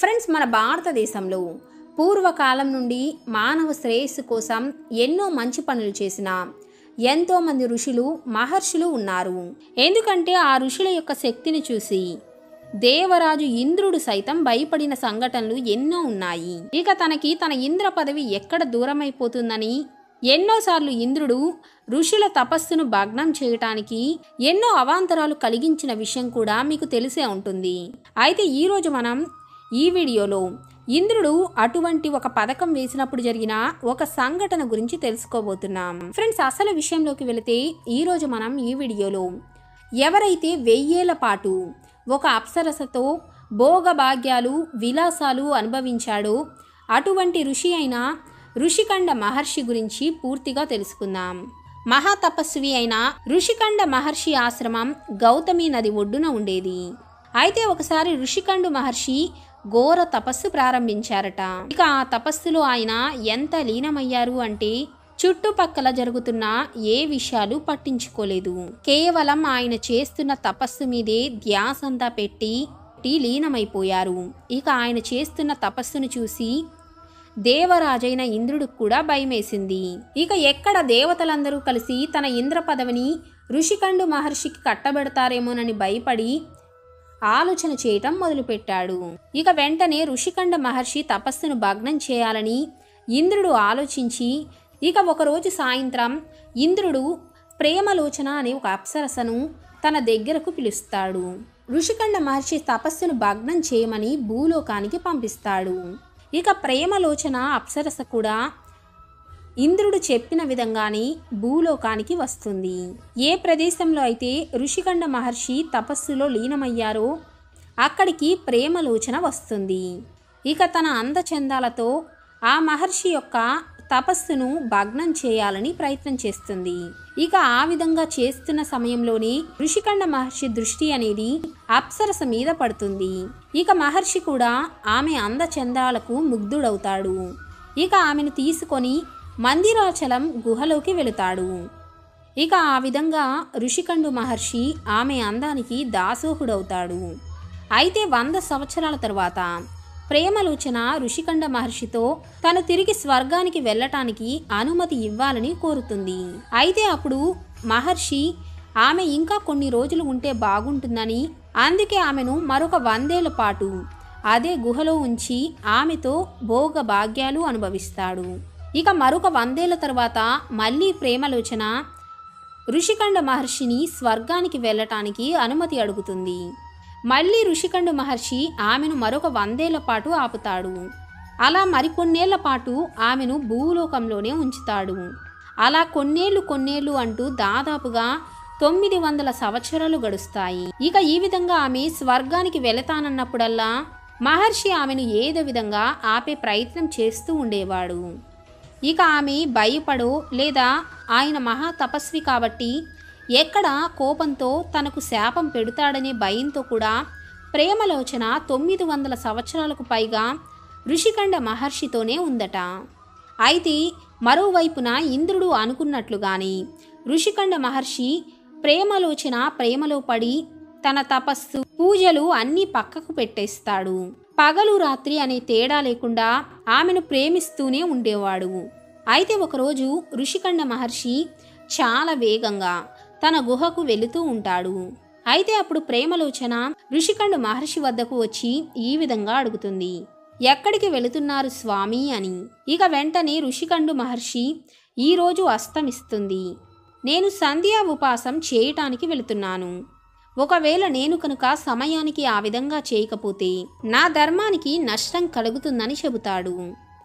friends మన భారతదేశంలో పూర్వకాలం నుండి మానవ శ్రేయస్సు కోసం ఎన్నో మంచి పనులు చేసిన ఎంతో మంది ఋషులు మహర్షులు ఉన్నారు ఎందుకంటే ఆ ఋషుల యొక్క శక్తిని చూసి దేవరాజు ఇంద్రుడు సైతం భయపడిన సంఘటనలు ఎన్నో ఉన్నాయి ఇక తనకి తన ఇంద్ర పదవి ఎక్కడ దూరమైపోతుందని ఎన్నోసార్లు ఇంద్రుడు ఋషుల తపస్సును భగ్నం చేయటానికి ఎన్నో అవాంతరాలు కలిగించిన విషయం కూడా మీకు తెలిసే ఉంటుంది అయితే ఈరోజు మనం ఈ వీడియోలో ఇంద్రుడు అటువంటి ఒక పథకం వేసినప్పుడు జరిగిన ఒక సంఘటన గురించి తెలుసుకోబోతున్నాం ఫ్రెండ్స్ అసలు విషయంలోకి వెళితే ఈరోజు మనం ఈ వీడియోలో ఎవరైతే వెయ్యేళ్ల పాటు ఒక అప్సరసతో భోగభాగ్యాలు విలాసాలు అనుభవించాడో అటువంటి ఋషి అయిన ఋషికండ మహర్షి గురించి పూర్తిగా తెలుసుకుందాం మహాతపస్వి అయిన ఋషికండ మహర్షి ఆశ్రమం గౌతమి నది ఒడ్డున ఉండేది అయితే ఒకసారి ఋషికండు మహర్షి ఘోర తపస్సు ప్రారంభించారట ఇక ఆ తపస్సులో ఆయన ఎంత లీనమయ్యారు అంటే చుట్టుపక్కల జరుగుతున్న ఏ విషయాలు పట్టించుకోలేదు కేవలం ఆయన చేస్తున్న తపస్సు మీదే ధ్యాసంతా పెట్టి లీనమైపోయారు ఇక ఆయన చేస్తున్న తపస్సును చూసి దేవరాజైన ఇంద్రుడికి కూడా భయమేసింది ఇక ఎక్కడ దేవతలందరూ కలిసి తన ఇంద్ర పదవిని ఋషికండు మహర్షికి కట్టబెడతారేమోనని భయపడి ఆలోచన చేయటం మొదలుపెట్టాడు ఇక వెంటనే ఋషికండ మహర్షి తపస్సును భగ్నం చేయాలని ఇంద్రుడు ఆలోచించి ఇక ఒకరోజు సాయంత్రం ఇంద్రుడు ప్రేమలోచన అనే ఒక అప్సరసను తన దగ్గరకు పిలుస్తాడు ఋషికండ మహర్షి తపస్సును భగ్నం చేయమని భూలోకానికి పంపిస్తాడు ఇక ప్రేమలోచన అప్సరస కూడా ఇంద్రుడు చెప్పిన విధంగానే భూలోకానికి వస్తుంది ఏ ప్రదేశంలో అయితే ఋషికండ మహర్షి తపస్సులో లీనమయ్యారో అక్కడికి ప్రేమలోచన వస్తుంది ఇక తన అందచందాలతో ఆ మహర్షి యొక్క తపస్సును భగ్నం చేయాలని ప్రయత్నం చేస్తుంది ఇక ఆ విధంగా చేస్తున్న సమయంలోనే ఋషికండ మహర్షి దృష్టి అనేది అప్సరస మీద పడుతుంది ఇక మహర్షి కూడా ఆమె అందచందాలకు ముగ్ధుడవుతాడు ఇక ఆమెను తీసుకొని మందిరాచలం గుహలోకి వెళుతాడు ఇక ఆ విధంగా ఋషికండు మహర్షి ఆమె అందానికి దాసోహుడవుతాడు అయితే వంద సంవత్సరాల తరువాత ప్రేమలోచన ఋషికండ మహర్షితో తను తిరిగి స్వర్గానికి వెళ్ళటానికి అనుమతి ఇవ్వాలని కోరుతుంది అయితే అప్పుడు మహర్షి ఆమె ఇంకా కొన్ని రోజులు ఉంటే బాగుంటుందని అందుకే ఆమెను మరొక వందేళ్ల పాటు అదే గుహలో ఉంచి ఆమెతో భోగ భాగ్యాలు అనుభవిస్తాడు ఇక మరొక వందేళ్ల తర్వాత మళ్ళీ ప్రేమలోచన ఋషికండ మహర్షిని స్వర్గానికి వెళ్ళటానికి అనుమతి అడుగుతుంది మళ్ళీ ఋషికండు మహర్షి ఆమెను మరొక వందేళ్ల పాటు ఆపుతాడు అలా మరికొన్నేళ్ల పాటు ఆమెను భూలోకంలోనే ఉంచుతాడు అలా కొన్నేళ్లు కొన్నేళ్లు అంటూ దాదాపుగా తొమ్మిది వందల సంవత్సరాలు గడుస్తాయి ఇక ఈ విధంగా ఆమె స్వర్గానికి వెళతానన్నప్పుడల్లా మహర్షి ఆమెను ఏదో విధంగా ఆపే ప్రయత్నం చేస్తూ ఉండేవాడు ఇక ఆమె భయపడో లేదా ఆయన మహా తపస్వి కాబట్టి ఎక్కడ కోపంతో తనకు శాపం పెడతాడనే భయంతో కూడా ప్రేమలోచన తొమ్మిది వందల సంవత్సరాలకు పైగా ఋషికండ మహర్షితోనే ఉందట అయితే మరోవైపున ఇంద్రుడు అనుకున్నట్లుగాని ఋషికండ మహర్షి ప్రేమలోచన ప్రేమలో పడి తన తపస్సు పూజలు అన్నీ పక్కకు పెట్టేస్తాడు పగలు రాత్రి అనే తేడా లేకుండా ఆమెను ప్రేమిస్తూనే ఉండేవాడు అయితే ఒకరోజు ఋషికండ మహర్షి చాలా వేగంగా తన గుహకు వెళుతూ ఉంటాడు అయితే అప్పుడు ప్రేమలోచన ఋషికండు మహర్షి వద్దకు వచ్చి ఈ విధంగా అడుగుతుంది ఎక్కడికి వెళుతున్నారు స్వామి అని ఇక వెంటనే ఋషికండు మహర్షి ఈరోజు అస్తమిస్తుంది నేను సంధ్యా ఉపాసం చేయటానికి వెళుతున్నాను ఒకవేళ నేను కనుక సమయానికి ఆ విధంగా చేయకపోతే నా ధర్మానికి నష్టం కలుగుతుందని చెబుతాడు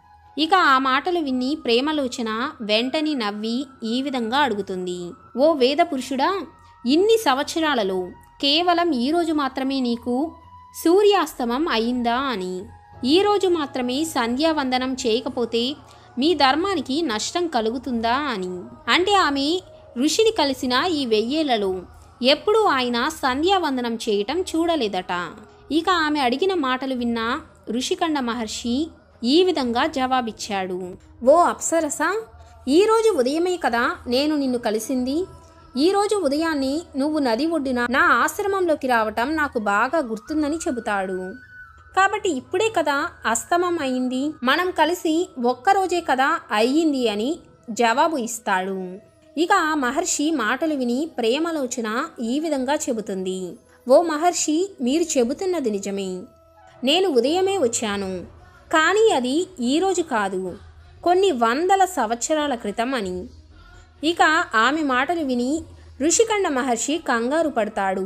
ఇక ఆ మాటలు విని ప్రేమలోచన వెంటనే నవ్వి ఈ విధంగా అడుగుతుంది ఓ వేద పురుషుడా ఇన్ని సంవత్సరాలలో కేవలం ఈరోజు మాత్రమే నీకు సూర్యాస్తమం అయిందా అని ఈరోజు మాత్రమే సంధ్యావందనం చేయకపోతే మీ ధర్మానికి నష్టం కలుగుతుందా అని అంటే ఆమె ఋషిని కలిసిన ఈ వెయ్యేళ్లలో ఎప్పుడూ ఆయన సంధ్యావందనం చేయటం చూడలేదట ఇక ఆమె అడిగిన మాటలు విన్న ఋషికండ మహర్షి ఈ విధంగా జవాబిచ్చాడు ఓ అప్సరస ఈరోజు ఉదయమే కదా నేను నిన్ను కలిసింది ఈరోజు ఉదయాన్నే నువ్వు నది ఒడ్డున నా ఆశ్రమంలోకి రావటం నాకు బాగా గుర్తుందని చెబుతాడు కాబట్టి ఇప్పుడే కదా అస్తమం అయింది మనం కలిసి ఒక్కరోజే కదా అయ్యింది అని జవాబు ఇస్తాడు ఇక ఆ మహర్షి మాటలు విని ప్రేమలోచన ఈ విధంగా చెబుతుంది ఓ మహర్షి మీరు చెబుతున్నది నిజమే నేను ఉదయమే వచ్చాను కానీ అది ఈరోజు కాదు కొన్ని వందల సంవత్సరాల క్రితం అని ఇక ఆమె మాటలు విని ఋషికండ మహర్షి కంగారు పడతాడు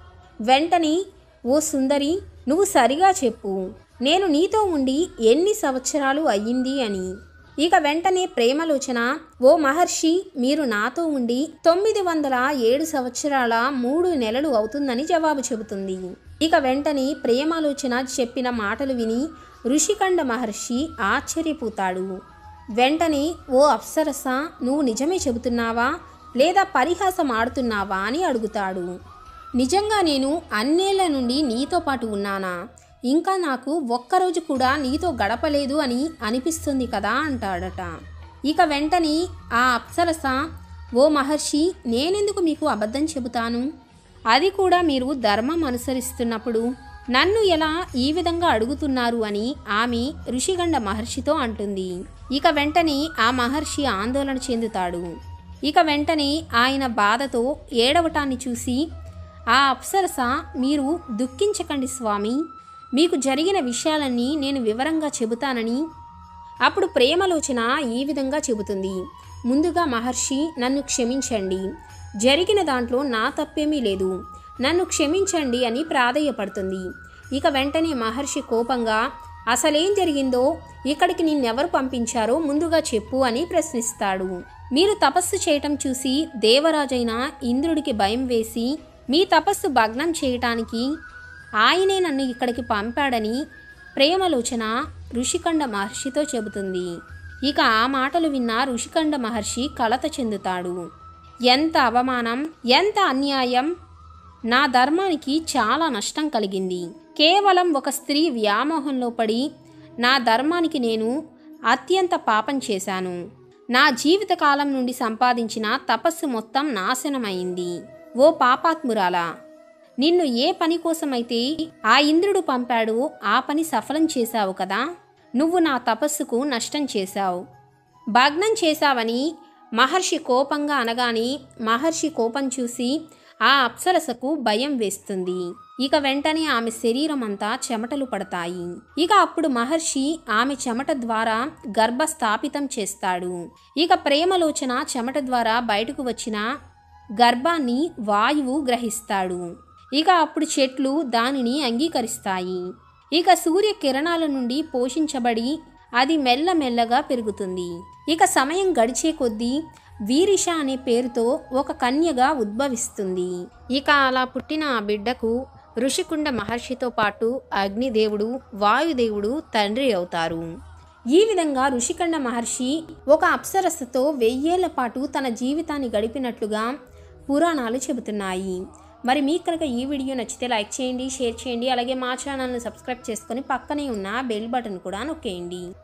వెంటనే ఓ సుందరి నువ్వు సరిగా చెప్పు నేను నీతో ఉండి ఎన్ని సంవత్సరాలు అయ్యింది అని ఇక వెంటనే ప్రేమలోచన ఓ మహర్షి మీరు నాతో ఉండి తొమ్మిది వందల ఏడు సంవత్సరాల మూడు నెలలు అవుతుందని జవాబు చెబుతుంది ఇక వెంటనే ప్రేమాలోచన చెప్పిన మాటలు విని ఋషికండ మహర్షి ఆశ్చర్యపోతాడు వెంటనే ఓ అప్సరస నువ్వు నిజమే చెబుతున్నావా లేదా పరిహాసం ఆడుతున్నావా అని అడుగుతాడు నిజంగా నేను అన్నేళ్ల నుండి నీతో పాటు ఉన్నానా ఇంకా నాకు ఒక్కరోజు కూడా నీతో గడపలేదు అని అనిపిస్తుంది కదా అంటాడట ఇక వెంటనే ఆ అప్సరస ఓ మహర్షి నేనెందుకు మీకు అబద్ధం చెబుతాను అది కూడా మీరు ధర్మం అనుసరిస్తున్నప్పుడు నన్ను ఎలా ఈ విధంగా అడుగుతున్నారు అని ఆమె ఋషిగండ మహర్షితో అంటుంది ఇక వెంటనే ఆ మహర్షి ఆందోళన చెందుతాడు ఇక వెంటనే ఆయన బాధతో ఏడవటాన్ని చూసి ఆ అప్సరస మీరు దుఃఖించకండి స్వామి మీకు జరిగిన విషయాలన్నీ నేను వివరంగా చెబుతానని అప్పుడు ప్రేమలోచన ఈ విధంగా చెబుతుంది ముందుగా మహర్షి నన్ను క్షమించండి జరిగిన దాంట్లో నా తప్పేమీ లేదు నన్ను క్షమించండి అని ప్రాధేయపడుతుంది ఇక వెంటనే మహర్షి కోపంగా అసలేం జరిగిందో ఇక్కడికి నిన్నెవరు పంపించారో ముందుగా చెప్పు అని ప్రశ్నిస్తాడు మీరు తపస్సు చేయటం చూసి దేవరాజైన ఇంద్రుడికి భయం వేసి మీ తపస్సు భగ్నం చేయటానికి ఆయనే నన్ను ఇక్కడికి పంపాడని ప్రేమలోచన ఋషికండ మహర్షితో చెబుతుంది ఇక ఆ మాటలు విన్న ఋషికండ మహర్షి కలత చెందుతాడు ఎంత అవమానం ఎంత అన్యాయం నా ధర్మానికి చాలా నష్టం కలిగింది కేవలం ఒక స్త్రీ వ్యామోహంలో పడి నా ధర్మానికి నేను అత్యంత పాపం చేశాను నా జీవితకాలం నుండి సంపాదించిన తపస్సు మొత్తం నాశనమైంది ఓ పాపాత్మురాలా నిన్ను ఏ పని కోసమైతే ఆ ఇంద్రుడు పంపాడో ఆ పని సఫలం చేశావు కదా నువ్వు నా తపస్సుకు నష్టం చేశావు భగ్నం చేశావని మహర్షి కోపంగా అనగానే మహర్షి కోపం చూసి ఆ అప్సరసకు భయం వేస్తుంది ఇక వెంటనే ఆమె శరీరం అంతా చెమటలు పడతాయి ఇక అప్పుడు మహర్షి ఆమె చెమట ద్వారా గర్భ స్థాపితం చేస్తాడు ఇక ప్రేమలోచన చెమట ద్వారా బయటకు వచ్చిన గర్భాన్ని వాయువు గ్రహిస్తాడు ఇక అప్పుడు చెట్లు దానిని అంగీకరిస్తాయి ఇక సూర్య కిరణాల నుండి పోషించబడి అది మెల్లమెల్లగా పెరుగుతుంది ఇక సమయం గడిచే కొద్దీ వీరిష అనే పేరుతో ఒక కన్యగా ఉద్భవిస్తుంది ఇక అలా పుట్టిన ఆ బిడ్డకు ఋషికుండ మహర్షితో పాటు అగ్నిదేవుడు వాయుదేవుడు తండ్రి అవుతారు ఈ విధంగా ఋషికండ మహర్షి ఒక అప్సరసతో వెయ్యేళ్ల పాటు తన జీవితాన్ని గడిపినట్లుగా పురాణాలు చెబుతున్నాయి మరి మీకు కనుక ఈ వీడియో నచ్చితే లైక్ చేయండి షేర్ చేయండి అలాగే మా ఛానల్ని సబ్స్క్రైబ్ చేసుకొని పక్కనే ఉన్న బెల్ బటన్ కూడా నొక్కేయండి